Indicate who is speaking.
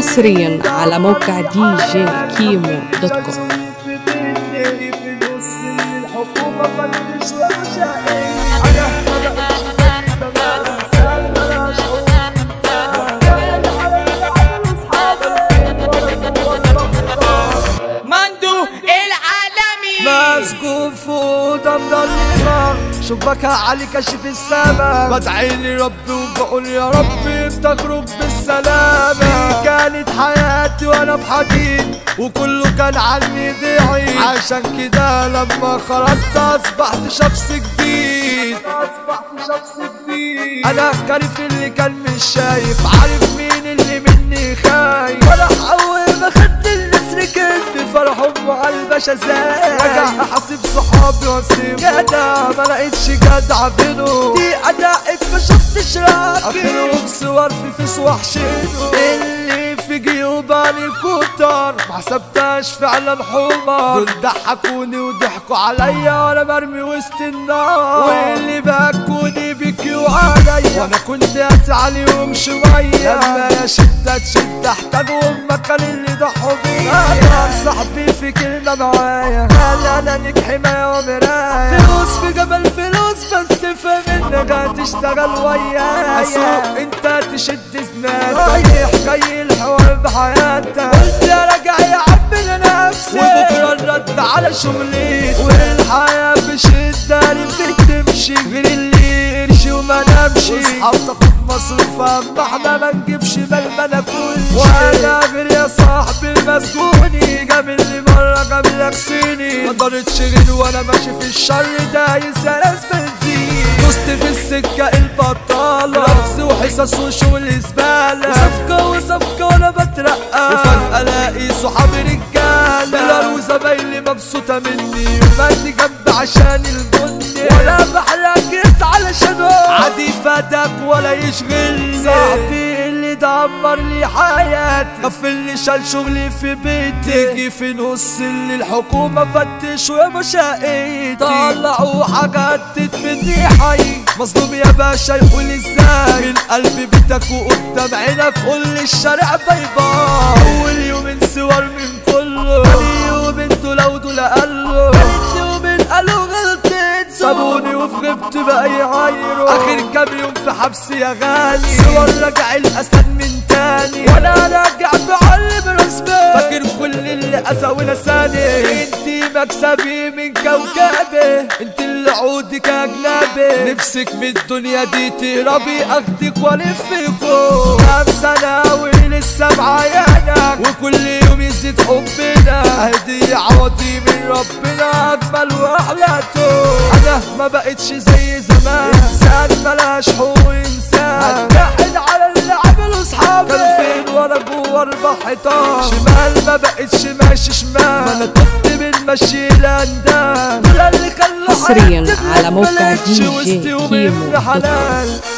Speaker 1: حصريا على موقع دي جي كيمو دوت كوم
Speaker 2: مندو العالمي
Speaker 3: مسجون فوق مضلمة شباك علي كشف السما بدعي لي ربي وبقول يا ربي بتخرج بالسلامة كانت حياتي وانا في حديد وكله كان عني ضعيف عشان كده لما خرجت اصبحت شخص جديد اصبحت شخص جديد انا كارف اللي كان مش شايف عارف مين اللي مني خايف وانا اول ما خدت النسر كنت فرحهم وقلب شزاي رجع احاسب صحابي واسيب جدع ما لقيتش جدع بينهم دي ادائك ما شفتش راكب اخرهم صور في فيس وحشينه اللي في جيوباني كتر ما حسبتهاش فعلا حمر دول ضحكوني وضحكوا عليا وانا مرمي وسط النار واللي بكوني بيكيوا عليا وانا كنت قاسي عليهم شويه لما يا شده تشد احتاجهم مكان اللي ضحوا بيا صاحبي في كلمه معايا قال انا ليك حمايه ومرايه فلوس في جبل فلوس بس فمنك هتشتغل ويايا اسوق انت تشد زناد رايح جاي الحوار بحياتك قلت يا راجع يا عم لنفسي وبكره الرد على شغلي والحياه بشده اللي بتمشي غير اللي قرشي وما نمشي واصحاب تاخد مصروف اما احنا ما نجيبش بال ما ناكلش وانا غير يا صاحبي المسجوني جاب لي مره قبلك سنين ما قدرتش غير وانا ماشي في الشر دايس يا ناس بنزين دوست في السكه البطاله رقص وحصص وشغل زباله وصفقه وصفقه وانا بترقى وفجاه الاقي صحابي رجاله بلال وزمايلي مبسوطه مني وماتي جنبي عشان البني ولا بحركز علشان عادي فاتك ولا يشغلني صاحبي اللي دمر لي حياتي غفل لي شال شغلي في بيتي تيجي في نص اللي الحكومة فتشوا يا مشاقيتي طلعوا حاجات تتفني حي مظلوم يا باشا يقول ازاي من قلب بيتك وقدام عينك قول لي الشارع باي باي اول يومين صور من كله تاني يومين دول ودول قالوا تالت يومين قالوا غلطت سابوني وفي غبت بقى يعايروا اخر كام يوم في حبس يا غالي صور رجع الاسد من تاني وانا راجع بعلم رسمي فاكر كل اللي قسى ونساني انتي مكسبي من كوكبي انت اللي عودك اجنبي نفسك من الدنيا دي تهربي اخدك والف فيكو كام سنه ولسه معايانا وكل يوم يزيد حبنا هدي عوضي من ربنا اجمل واحلاته انا ما بقتش زي زمان انسان ملاش حقوق انسان اتحد على اللي عملوا صحابي كانوا فين وانا جوه اربع حيطان شمال ما بقتش ماشي شمال ما انا كنت بالمشي لاندان دول اللي خلوا
Speaker 1: حصرياً
Speaker 3: حياتي
Speaker 1: على موقع
Speaker 3: ببلاش
Speaker 1: دي جي
Speaker 3: وسط يومين
Speaker 1: كيمو دوت كوم.
Speaker 3: حلال